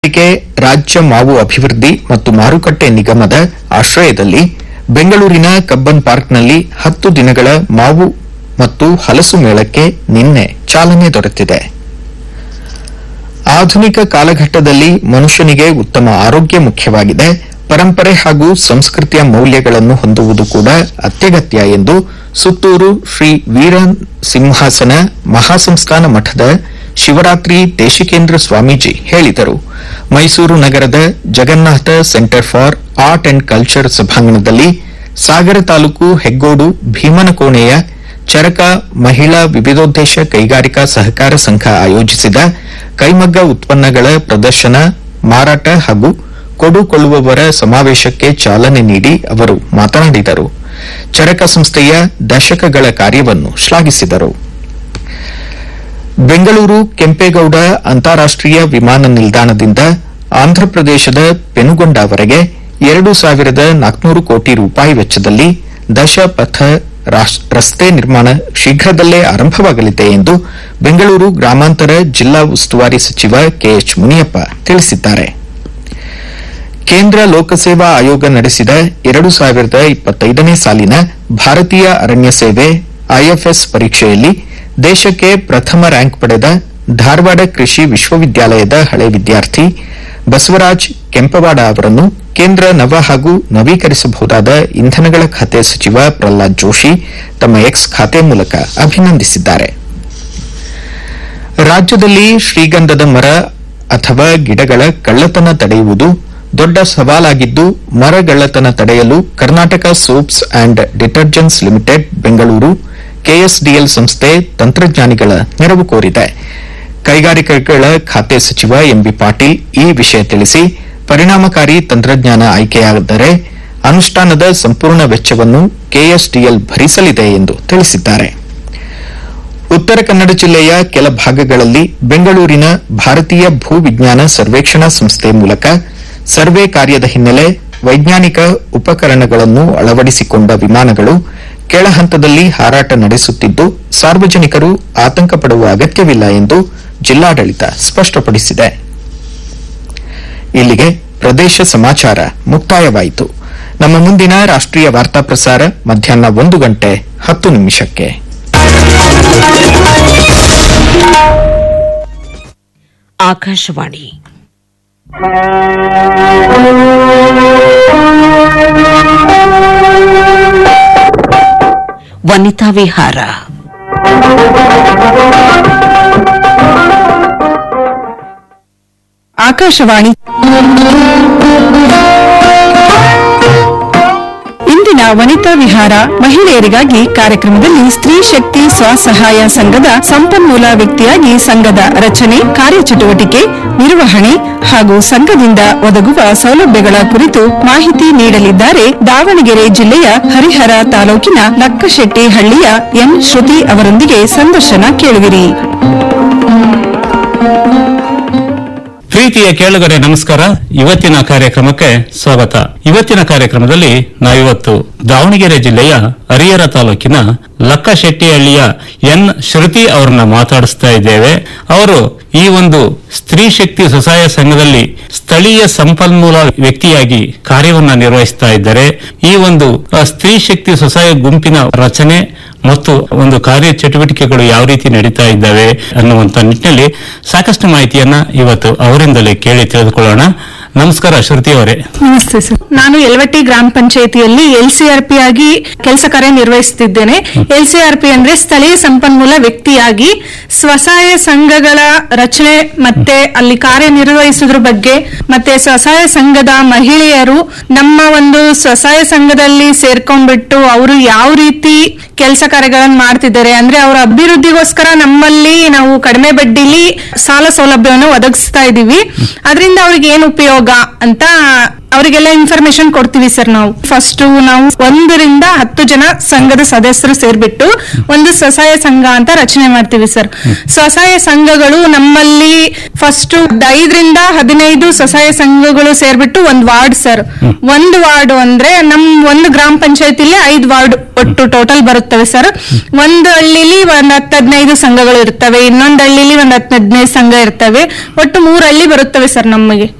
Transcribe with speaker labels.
Speaker 1: K ರಾಜ್ಯ ಮಾವು ಅಭಿವೃದ್ಧಿ ಮತ್ತು ಮಾರುಕಟ್ಟೆ ನಿಗಮದ ಆಶ್ರಯದಲ್ಲಿ ಬೆಂಗಳೂರಿನ ಕಬ್ಬನ್ ಪಾರ್ಕ್ನಲ್ಲಿ ಹತ್ತು ದಿನಗಳ ಮಾವು ಮತ್ತು ಹಲಸು ಮೇಳಕ್ಕೆ ನಿನ್ನೆ ಚಾಲನೆ ದೊರೆತಿದೆ ಆಧುನಿಕ ಕಾಲಘಟ್ಟದಲ್ಲಿ ಮನುಷ್ಯನಿಗೆ ಉತ್ತಮ ಆರೋಗ್ಯ ಮುಖ್ಯವಾಗಿದೆ ಪರಂಪರೆ ಹಾಗೂ ಸಂಸ್ಕೃತಿಯ ಮೌಲ್ಯಗಳನ್ನು ಹೊಂದುವುದು ಕೂಡ ಅತ್ಯಗತ್ಯ ಎಂದು ಸುತ್ತೂರು ಶ್ರೀ ವೀರ ಸಿಂಹಾಸನ ಮಹಾಸಂಸ್ಥಾನ ಮಠದ ಶಿವರಾತ್ರಿ ದೇಶಿಕೇಂದ್ರ ಸ್ವಾಮೀಜಿ ಹೇಳಿದರು ಮೈಸೂರು ನಗರದ Jagannatha centre for art and culture ಸಭಾಂಗಣದಲ್ಲಿ ಸಾಗರ ತಾಲೂಕು ಹೆಗ್ಗೋಡು ಭೀಮನಕೋಣೆಯ ಚರಕ ಮಹಿಳಾ ವಿವಿಧೋದ್ದೇಶ ಕೈಗಾರಿಕಾ ಸಹಕಾರ ಸಂಘ ಆಯೋಜಿಸಿದ ಕೈಮಗ್ಗ ಉತ್ಪನ್ನಗಳ ಪ್ರದರ್ಶನ ಮಾರಾಟ ಹಾಗೂ ಕೊಡುಕೊಳ್ಳುವವರ ಸಮಾವೇಶಕ್ಕೆ ಚಾಲನೆ ನೀಡಿ ಅವರು ಮಾತನಾಡಿದರು ಚರಕ ಸಂಸ್ಥೆಯ ದಶಕಗಳ ಕಾರ್ಯವನ್ನು ಶ್ಲಾಘಿಸಿದರು ಬೆಂಗಳೂರು ಕೆಂಪೇಗೌಡ ಅಂತಾರಾಷ್ಟೀಯ ವಿಮಾನ ನಿಲ್ದಾಣದಿಂದ ಆಂಧ್ರಪ್ರದೇಶದ ಪೆನುಗೊಂಡವರೆಗೆ ಎರಡು ಸಾವಿರದ ನಾಲ್ಕುನೂರು ಕೋಟಿ ರೂಪಾಯಿ ವೆಚ್ಚದಲ್ಲಿ ದಶಪಥ ರಾಸ್- ರಸ್ತೆ ನಿರ್ಮಾಣ ಶೀಘ್ರದಲ್ಲೇ ಆರಂಭವಾಗಲಿದೆ ಎಂದು ಬೆಂಗಳೂರು ಗ್ರಾಮಾಂತರ ಜಿಲ್ಲಾ ಉಸ್ತುವಾರಿ ಸಚಿವ ಕೆಎಚ್ ಮುನಿಯಪ್ಪ ತಿಳಿಸಿದ್ದಾರೆ ಕೇಂದ್ರ ಲೋಕಸೇವಾ ಆಯೋಗ ನಡೆಸಿದ ಎರಡು ಸಾವಿರದ ಇಪ್ಪತ್ತೈದನೇ ಸಾಲಿನ ಭಾರತೀಯ ಅರಣ್ಯ ಸೇವೆ ಐಎಫ್ಎಸ್ ಪರೀಕ್ಷೆಯಲ್ಲಿ ದೇಶಕ್ಕೆ ಪ್ರಥಮ ರ್ಯಾಂಕ್ ಪಡೆದ ಧಾರವಾಡ ಕೃಷಿ ವಿಶ್ವವಿದ್ಯಾಲಯದ ಹಳೆ ವಿದ್ಯಾರ್ಥಿ ಬಸವರಾಜ್ ಕೆಂಪವಾಡ ಅವರನ್ನು ಕೇಂದ್ರ ನವ ಹಾಗೂ ನವೀಕರಿಸಬಹುದಾದ ಇಂಧನಗಳ ಖಾತೆ ಸಚಿವ ಪ್ರಹ್ಲಾದ್ ಜೋಶಿ ತಮ್ಮ ಎಕ್ಸ್ ಖಾತೆ ಮೂಲಕ ಅಭಿನಂದಿಸಿದ್ದಾರೆ ರಾಜ್ಯದಲ್ಲಿ ಶ್ರೀಗಂಧದ ಮರ ಅಥವಾ ಗಿಡಗಳ ಕಳ್ಳತನ ತಡೆಯುವುದು ದೊಡ್ಡ ಸವಾಲಾಗಿದ್ದು ಮರಗಳ್ಳತನ ತಡೆಯಲು Karnataka soaps and detergents limited Bengaluru KSDL ಸಂಸ್ಥೆ ತಂತ್ರಜ್ಞಾನಿಗಳ ನೆರವು ಕೋರಿದೆ ಕೈಗಾರಿಕೆಗಳ ಖಾತೆ ಸಚಿವ ಎಂಬಿ ಪಾಟೀಲ್ ಈ ವಿಷಯ ತಿಳಿಸಿ ಪರಿಣಾಮಕಾರಿ ತಂತ್ರಜ್ಞಾನ ಆಯ್ಕೆಯಾದರೆ ಅನುಷ್ಠಾನದ ಸಂಪೂರ್ಣ ವೆಚ್ಚವನ್ನು ಕೆಎಸ್ಡಿಎಲ್ ಭರಿಸಲಿದೆ ಎಂದು ತಿಳಿಸಿದ್ದಾರೆ ಉತ್ತರ ಕನ್ನಡ ಜಿಲ್ಲೆಯ ಕೆಲ ಭಾಗಗಳಲ್ಲಿ ಬೆಂಗಳೂರಿನ ಭಾರತೀಯ ಭೂ ವಿಜ್ಞಾನ ಸರ್ವೇಕ್ಷಣಾ ಸಂಸ್ಥೆ ಮೂಲಕ ಸರ್ವೆ ಕಾರ್ಯದ ಹಿನ್ನೆಲೆ ವೈಜ್ಞಾನಿಕ ಉಪಕರಣಗಳನ್ನು ಅಳವಡಿಸಿಕೊಂಡ ವಿಮಾನಗಳು ಕೆಳ ಹಂತದಲ್ಲಿ ಹಾರಾಟ ನಡೆಸುತ್ತಿದ್ದು ಸಾರ್ವಜನಿಕರು ಆತಂಕ ಪಡುವ ಅಗತ್ಯವಿಲ್ಲ ಎಂದು ಜಿಲ್ಲಾಡಳಿತ ಸ್ಪಷ್ಟಪಡಿಸಿದೆ ಇಲ್ಲಿಗೆ ಪ್ರದೇಶ ಸಮಾಚಾರ ಮುಕ್ತಾಯವಾಯಿತು ನಮ್ಮ ಮುಂದಿನ ರಾಷ್ಟ್ರೀಯ ವಾರ್ತಾ ಪ್ರಸಾರ ಮಧ್ಯಾಹ್ನ ಒಂದು ಗಂಟೆ ಹತ್ತು ನಿಮಿಷಕ್ಕೆ
Speaker 2: ಆಕಾಶವಾಣಿ ವನಿತಾ ವಿಹಾರ
Speaker 3: ಆಕಾಶವಾಣಿ ಇಂದಿನ ವನಿತಾ ವಿಹಾರ ಮಹಿಳೆಯರಿಗಾಗಿ ಕಾರ್ಯಕ್ರಮದಲ್ಲಿ ಸ್ತ್ರೀ ಶಕ್ತಿ ಸ್ವಸಹಾಯ ಸಂಘದ ಸಂಪನ್ಮೂಲ ವ್ಯಕ್ತಿಯಾಗಿ ಸಂಘದ ರಚನೆ ಕಾರ್ಯಚಟುವಟಿಕೆ ನಿರ್ವಹಣೆ ಹಾಗೂ ಸಂಘದಿಂದ ಒದಗುವ ಸೌಲಭ್ಯಗಳ ಕುರಿತು ಮಾಹಿತಿ ನೀಡಲಿದ್ದಾರೆ ದಾವಣಗೆರೆ ಜಿಲ್ಲೆಯ ಹರಿಹರ ತಾಲೂಕಿನ ಲಕ್ಕಶೆಟ್ಟಿ ಹಳ್ಳಿಯ ಎನ್ ಶ್ರುತಿ ಅವರೊಂದಿಗೆ ಸಂದರ್ಶನ ಕೇಳುವಿರಿ
Speaker 4: ಪ್ರೀತಿಯ ಕೇಳುಗರೆ ನಮಸ್ಕಾರ ಇವತ್ತಿನ ಕಾರ್ಯಕ್ರಮಕ್ಕೆ ಸ್ವಾಗತ ಇವತ್ತಿನ ಕಾರ್ಯಕ್ರಮದಲ್ಲಿ ನಾವಿವತ್ತು ದಾವಣಗೆರೆ ಜಿಲ್ಲೆಯ ಹರಿಹರ ತಾಲೂಕಿನ ಲಕ್ಕಶೆಟ್ಟಿಹಳ್ಳಿಯ ಎನ್ ಶ್ರುತಿ ಅವರನ್ನ ಮಾತಾಡಿಸ್ತಾ ಇದ್ದೇವೆ ಅವರು ಈ ಒಂದು ಸ್ತ್ರೀ ಶಕ್ತಿ ಸ್ವಸಹಾಯ ಸಂಘದಲ್ಲಿ ಸ್ಥಳೀಯ ಸಂಪನ್ಮೂಲ ವ್ಯಕ್ತಿಯಾಗಿ ಕಾರ್ಯವನ್ನ ನಿರ್ವಹಿಸ್ತಾ ಇದ್ದಾರೆ ಈ ಒಂದು ಆ, ಸ್ತ್ರೀ ಶಕ್ತಿ ಸ್ವಸಹಾಯ ಗುಂಪಿನ ರಚನೆ ಮತ್ತು ಒಂದು ಕಾರ್ಯ ಚಟುವಟಿಕೆಗಳು ಯಾವ ರೀತಿ ನಡೀತಾ ಇದ್ದಾವೆ ಅನ್ನುವಂತ ನಿಟ್ಟಿನಲ್ಲಿ ಸಾಕಷ್ಟು ಮಾಹಿತಿಯನ್ನ ಇವತ್ತು ಅವರಿಂದಲೇ ಕೇಳಿ ತಿಳಿದುಕೊಳ್ಳೋಣ ನಮಸ್ಕಾರ ಶ್ರುತಿ ಅವರೇ
Speaker 3: ನಮಸ್ತೆ ಸರ್ ನಾನು ಯಲವಟ್ಟಿ ಗ್ರಾಮ ಪಂಚಾಯತಿಯಲ್ಲಿ ಎಲ್ ಪಿ ಆಗಿ ಕೆಲಸ ಕಾರ್ಯ ನಿರ್ವಹಿಸುತ್ತಿದ್ದೇನೆ ಎಲ್ ಪಿ ಅಂದ್ರೆ ಸ್ಥಳೀಯ ಸಂಪನ್ಮೂಲ ವ್ಯಕ್ತಿಯಾಗಿ ಸ್ವಸಹಾಯ ಸಂಘಗಳ ರಚನೆ ಮತ್ತೆ ಅಲ್ಲಿ ಕಾರ್ಯನಿರ್ವಹಿಸುವುದ್ರ ಬಗ್ಗೆ ಮತ್ತೆ ಸ್ವಸಹಾಯ ಸಂಘದ ಮಹಿಳೆಯರು ನಮ್ಮ ಒಂದು ಸ್ವಸಹಾಯ ಸಂಘದಲ್ಲಿ ಸೇರ್ಕೊಂಡ್ಬಿಟ್ಟು ಅವರು ಯಾವ ರೀತಿ ಕೆಲಸ ಕಾರ್ಯಗಳನ್ನು ಮಾಡ್ತಿದ್ದಾರೆ ಅಂದ್ರೆ ಅವರ ಅಭಿವೃದ್ಧಿಗೋಸ್ಕರ ನಮ್ಮಲ್ಲಿ ನಾವು ಕಡಿಮೆ ಬಡ್ಡಿಲಿ ಸಾಲ ಸೌಲಭ್ಯವನ್ನು ಒದಗಿಸ್ತಾ ಇದೀವಿ ಅದರಿಂದ ಅವ್ರಿಗೆ ಏನು ಉಪಯೋಗ ಅಂತ ಅವರಿಗೆಲ್ಲ ಇನ್ಫಾರ್ಮೇಶನ್ ಕೊಡ್ತೀವಿ ಸರ್ ನಾವು ಫಸ್ಟ್ ನಾವು ಒಂದರಿಂದ ಹತ್ತು ಜನ ಸಂಘದ ಸದಸ್ಯರು ಸೇರ್ಬಿಟ್ಟು ಒಂದು ಸ್ವಸಹಾಯ ಸಂಘ ಅಂತ ರಚನೆ ಮಾಡ್ತೀವಿ ಸರ್ ಸ್ವಸಹಾಯ ಸಂಘಗಳು ನಮ್ಮಲ್ಲಿ ಫಸ್ಟ್ ಐದರಿಂದ ಹದಿನೈದು ಸ್ವಸಹಾಯ ಸಂಘಗಳು ಸೇರ್ಬಿಟ್ಟು ಒಂದ್ ವಾರ್ಡ್ ಸರ್ ಒಂದು ವಾರ್ಡ್ ಅಂದ್ರೆ ನಮ್ ಒಂದು ಗ್ರಾಮ ಪಂಚಾಯತಿಲಿ ಐದು ವಾರ್ಡ್ ಒಟ್ಟು ಟೋಟಲ್ ಬರುತ್ತವೆ ಸರ್ ಒಂದು ಹಳ್ಳಿಲಿ ಒಂದ್ ಹತ್ತು ಹದಿನೈದು ಸಂಘಗಳು ಇರ್ತವೆ ಇನ್ನೊಂದು ಹಳ್ಳಿಲಿ ಒಂದ್ ಹತ್ತು ಹದಿನೈದು ಸಂಘ ಇರ್ತವೆ ಒಟ್ಟು ಮೂರು ಹಳ್ಳಿ ಬರುತ್ತವೆ ಸರ್ ನಮಗೆ